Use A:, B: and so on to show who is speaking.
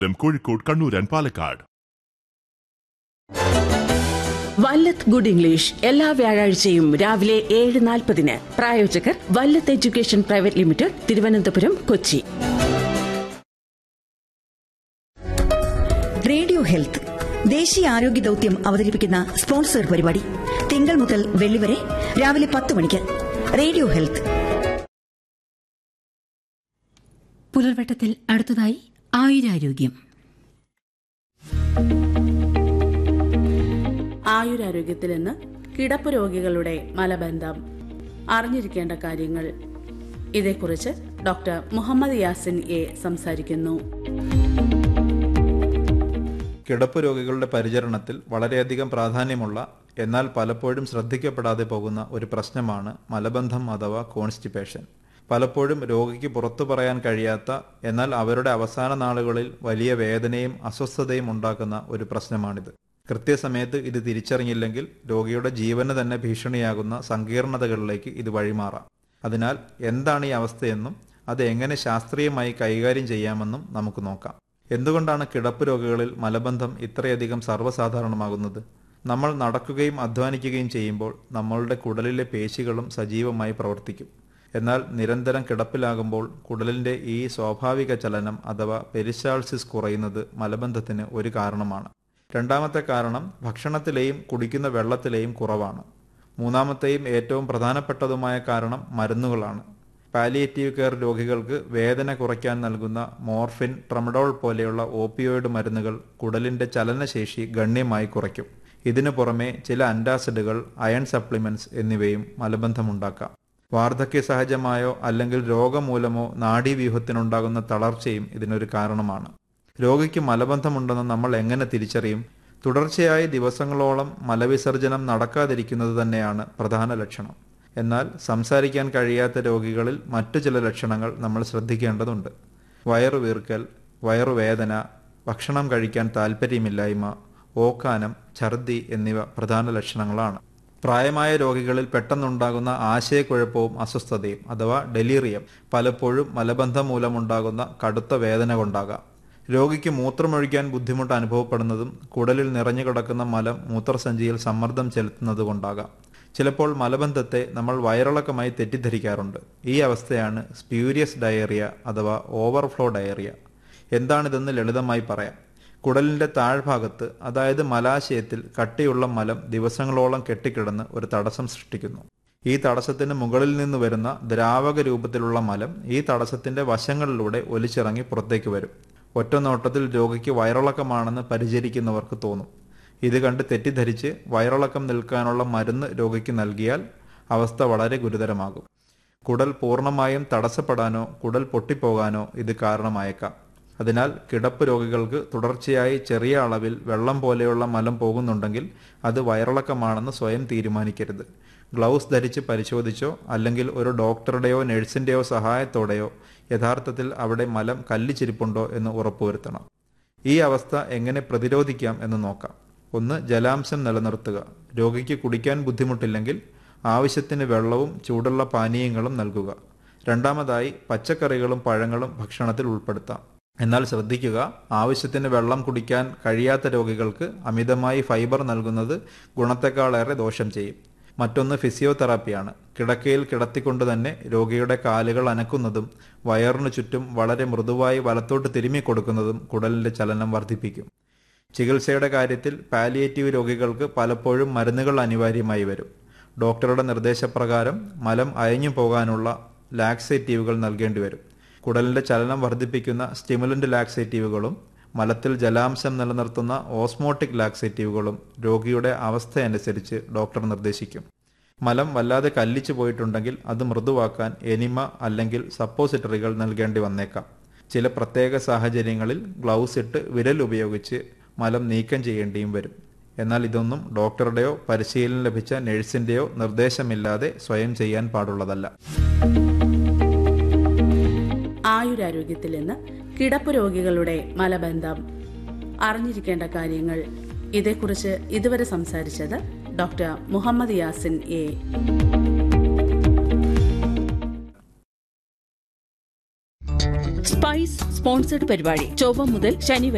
A: Kozhikode Kannur and Palakkad
B: Vallath good English എല്ലാ വ്യാഴാഴ്ചയും രാവിലെ ഏഴ് നാൽപ്പതിന് പ്രായോജകർ Vallath education private limited Thiruvananthapuram Kochi
C: radio health ദേശീയ ആരോഗ്യ ദൌത്യം അവതരിപ്പിക്കുന്ന സ്പോൺസർ പരിപാടി തിങ്കൾ മുതൽ വെള്ളി വരെ രാവിലെ പത്ത് മണിക്ക് റേഡിയോ ഹെൽത്ത്
D: പുലർവട്ടത്തിൽ അടുത്തതായി ആയുരാരോഗ്യം
E: ആയുരാരോഗ്യത്തിൽ നിന്ന് കിടപ്പ് രോഗികളുടെ മലബന്ധം അറിഞ്ഞിരിക്കേണ്ട കാര്യങ്ങൾ ഇതേക്കുറിച്ച് ഡോക്ടർ മുഹമ്മദ് യാസിൻ എ സംസാരിക്കുന്നു
F: കിടപ്പ് രോഗികളുടെ പരിചരണത്തിൽ വളരെയധികം പ്രാധാന്യമുള്ള എന്നാൽ പലപ്പോഴും ശ്രദ്ധിക്കപ്പെടാതെ പോകുന്ന ഒരു പ്രശ്നമാണ് മലബന്ധം അഥവാ കോൺസ്റ്റിപ്പേഷൻ പലപ്പോഴും രോഗിക്ക് പുറത്തു പറയാൻ കഴിയാത്ത എന്നാൽ അവരുടെ അവസാന നാളുകളിൽ വലിയ വേദനയും അസ്വസ്ഥതയും ഉണ്ടാക്കുന്ന ഒരു പ്രശ്നമാണിത് കൃത്യസമയത്ത് ഇത് തിരിച്ചറിഞ്ഞില്ലെങ്കിൽ രോഗിയുടെ ജീവന് തന്നെ ഭീഷണിയാകുന്ന സങ്കീർണതകളിലേക്ക് ഇത് വഴിമാറാം അതിനാൽ എന്താണ് ഈ അവസ്ഥയെന്നും അത് എങ്ങനെ ശാസ്ത്രീയമായി കൈകാര്യം ചെയ്യാമെന്നും നമുക്ക് നോക്കാം എന്തുകൊണ്ടാണ് കിടപ്പ് രോഗികളിൽ മലബന്ധം ഇത്രയധികം സർവ്വസാധാരണമാകുന്നത് നമ്മൾ നടക്കുകയും അധ്വാനിക്കുകയും ചെയ്യുമ്പോൾ നമ്മളുടെ കുടലിലെ പേശികളും സജീവമായി പ്രവർത്തിക്കും എന്നാൽ നിരന്തരം കിടപ്പിലാകുമ്പോൾ കുടലിന്റെ ഈ സ്വാഭാവിക ചലനം അഥവാ പെരിശാൾസിസ് കുറയുന്നത് മലബന്ധത്തിന് ഒരു കാരണമാണ് രണ്ടാമത്തെ കാരണം ഭക്ഷണത്തിലെയും കുടിക്കുന്ന വെള്ളത്തിലെയും കുറവാണ് മൂന്നാമത്തെയും ഏറ്റവും പ്രധാനപ്പെട്ടതുമായ കാരണം മരുന്നുകളാണ് പാലിയേറ്റീവ് കെയർ രോഗികൾക്ക് വേദന കുറയ്ക്കാൻ നൽകുന്ന മോർഫിൻ ട്രമഡോൾ പോലെയുള്ള ഓപ്പിയോയിഡ് മരുന്നുകൾ കുടലിന്റെ ചലനശേഷി ഗണ്യമായി കുറയ്ക്കും ഇതിനു പുറമെ ചില അന്റാസിഡുകൾ അയൺ സപ്ലിമെന്റ്സ് എന്നിവയും മലബന്ധമുണ്ടാക്കാം വാർദ്ധക്യ സഹജമായോ അല്ലെങ്കിൽ രോഗമൂലമോ നാഡീവ്യൂഹത്തിനുണ്ടാകുന്ന തളർച്ചയും ഇതിനൊരു കാരണമാണ് രോഗിക്ക് മലബന്ധമുണ്ടെന്ന് നമ്മൾ എങ്ങനെ തിരിച്ചറിയും തുടർച്ചയായി ദിവസങ്ങളോളം മലവിസർജനം നടക്കാതിരിക്കുന്നത് തന്നെയാണ് പ്രധാന ലക്ഷണം എന്നാൽ സംസാരിക്കാൻ കഴിയാത്ത രോഗികളിൽ മറ്റു ചില ലക്ഷണങ്ങൾ നമ്മൾ ശ്രദ്ധിക്കേണ്ടതുണ്ട് വയറുവീർക്കൽ വയറുവേദന ഭക്ഷണം കഴിക്കാൻ താല്പര്യമില്ലായ്മ ഓക്കാനം ഛർദി എന്നിവ പ്രധാന ലക്ഷണങ്ങളാണ് പ്രായമായ രോഗികളിൽ പെട്ടെന്നുണ്ടാകുന്ന ആശയക്കുഴപ്പവും അസ്വസ്ഥതയും അഥവാ ഡെലീറിയം പലപ്പോഴും മലബന്ധം മൂലമുണ്ടാകുന്ന കടുത്ത വേദന കൊണ്ടാകാം രോഗിക്ക് മൂത്രമൊഴിക്കാൻ ബുദ്ധിമുട്ട് അനുഭവപ്പെടുന്നതും കുടലിൽ നിറഞ്ഞു കിടക്കുന്ന മലം മൂത്രസഞ്ചിയിൽ സമ്മർദ്ദം ചെലുത്തുന്നത് കൊണ്ടാകാം ചിലപ്പോൾ മലബന്ധത്തെ നമ്മൾ വയറിളക്കമായി തെറ്റിദ്ധരിക്കാറുണ്ട് ഈ അവസ്ഥയാണ് സ്പ്യൂരിയസ് ഡയേറിയ അഥവാ ഓവർഫ്ലോ ഡയേറിയ എന്താണിതെന്ന് ലളിതമായി പറയാം കുടലിന്റെ താഴ്ഭാഗത്ത് അതായത് മലാശയത്തിൽ കട്ടിയുള്ള മലം ദിവസങ്ങളോളം കെട്ടിക്കിടന്ന് ഒരു തടസ്സം സൃഷ്ടിക്കുന്നു ഈ തടസ്സത്തിന് മുകളിൽ നിന്ന് വരുന്ന ദ്രാവക രൂപത്തിലുള്ള മലം ഈ തടസ്സത്തിന്റെ വശങ്ങളിലൂടെ ഒലിച്ചിറങ്ങി പുറത്തേക്ക് വരും ഒറ്റ നോട്ടത്തിൽ രോഗിക്ക് വയറിളക്കമാണെന്ന് പരിചരിക്കുന്നവർക്ക് തോന്നും ഇത് കണ്ട് തെറ്റിദ്ധരിച്ച് വയറിളക്കം നിൽക്കാനുള്ള മരുന്ന് രോഗിക്ക് നൽകിയാൽ അവസ്ഥ വളരെ ഗുരുതരമാകും കുടൽ പൂർണ്ണമായും തടസ്സപ്പെടാനോ കുടൽ പൊട്ടിപ്പോകാനോ ഇത് കാരണമായേക്കാം അതിനാൽ കിടപ്പ് രോഗികൾക്ക് തുടർച്ചയായി ചെറിയ അളവിൽ വെള്ളം പോലെയുള്ള മലം പോകുന്നുണ്ടെങ്കിൽ അത് വയറിളക്കമാണെന്ന് സ്വയം തീരുമാനിക്കരുത് ഗ്ലൗസ് ധരിച്ച് പരിശോധിച്ചോ അല്ലെങ്കിൽ ഒരു ഡോക്ടറുടെയോ നഴ്സിന്റെയോ സഹായത്തോടെയോ യഥാർത്ഥത്തിൽ അവിടെ മലം കല്ലിച്ചിരിപ്പുണ്ടോ എന്ന് ഉറപ്പുവരുത്തണം ഈ അവസ്ഥ എങ്ങനെ പ്രതിരോധിക്കാം എന്ന് നോക്കാം ഒന്ന് ജലാംശം നിലനിർത്തുക രോഗിക്ക് കുടിക്കാൻ ബുദ്ധിമുട്ടില്ലെങ്കിൽ ആവശ്യത്തിന് വെള്ളവും ചൂടുള്ള പാനീയങ്ങളും നൽകുക രണ്ടാമതായി പച്ചക്കറികളും പഴങ്ങളും ഭക്ഷണത്തിൽ ഉൾപ്പെടുത്താം എന്നാൽ ശ്രദ്ധിക്കുക ആവശ്യത്തിന് വെള്ളം കുടിക്കാൻ കഴിയാത്ത രോഗികൾക്ക് അമിതമായി ഫൈബർ നൽകുന്നത് ഗുണത്തെക്കാളേറെ ദോഷം ചെയ്യും മറ്റൊന്ന് ഫിസിയോതെറാപ്പിയാണ് കിടക്കയിൽ കിടത്തിക്കൊണ്ട് തന്നെ രോഗിയുടെ കാലുകൾ അനക്കുന്നതും വയറിനു ചുറ്റും വളരെ മൃദുവായി വലത്തോട്ട് തിരുമ്മി കൊടുക്കുന്നതും കുടലിന്റെ ചലനം വർദ്ധിപ്പിക്കും ചികിത്സയുടെ കാര്യത്തിൽ പാലിയേറ്റീവ് രോഗികൾക്ക് പലപ്പോഴും മരുന്നുകൾ അനിവാര്യമായി വരും ഡോക്ടറുടെ നിർദ്ദേശപ്രകാരം മലം അയഞ്ഞു പോകാനുള്ള ലാക്സേറ്റീവുകൾ നൽകേണ്ടി വരും കുടലിന്റെ ചലനം വർദ്ധിപ്പിക്കുന്ന സ്റ്റിമുലന്റ് ലാക്സേറ്റീവുകളും മലത്തിൽ ജലാംശം നിലനിർത്തുന്ന ഓസ്മോട്ടിക് ലാക്സേറ്റീവുകളും രോഗിയുടെ അവസ്ഥയനുസരിച്ച് ഡോക്ടർ നിർദ്ദേശിക്കും മലം വല്ലാതെ കല്ലിച്ചു പോയിട്ടുണ്ടെങ്കിൽ അത് മൃദുവാക്കാൻ എനിമ അല്ലെങ്കിൽ സപ്പോസിറ്ററികൾ നൽകേണ്ടി വന്നേക്കാം ചില പ്രത്യേക സാഹചര്യങ്ങളിൽ ഗ്ലൗസ് ഇട്ട് വിരൽ ഉപയോഗിച്ച് മലം നീക്കം ചെയ്യേണ്ടിയും വരും എന്നാൽ ഇതൊന്നും ഡോക്ടറുടെയോ പരിശീലനം ലഭിച്ച നഴ്സിന്റെയോ നിർദ്ദേശമില്ലാതെ സ്വയം ചെയ്യാൻ പാടുള്ളതല്ല
E: ആയുരാരോഗ്യത്തിൽ നിന്ന് കിടപ്പ് രോഗികളുടെ മലബന്ധം അറിഞ്ഞിരിക്കേണ്ട കാര്യങ്ങൾ ഇതേക്കുറിച്ച് ഇതുവരെ സംസാരിച്ചത് doctor Muhammad Yasin A
B: spice sponsored പരിപാടി ചൊവ്വ മുതൽ ശനി വരെ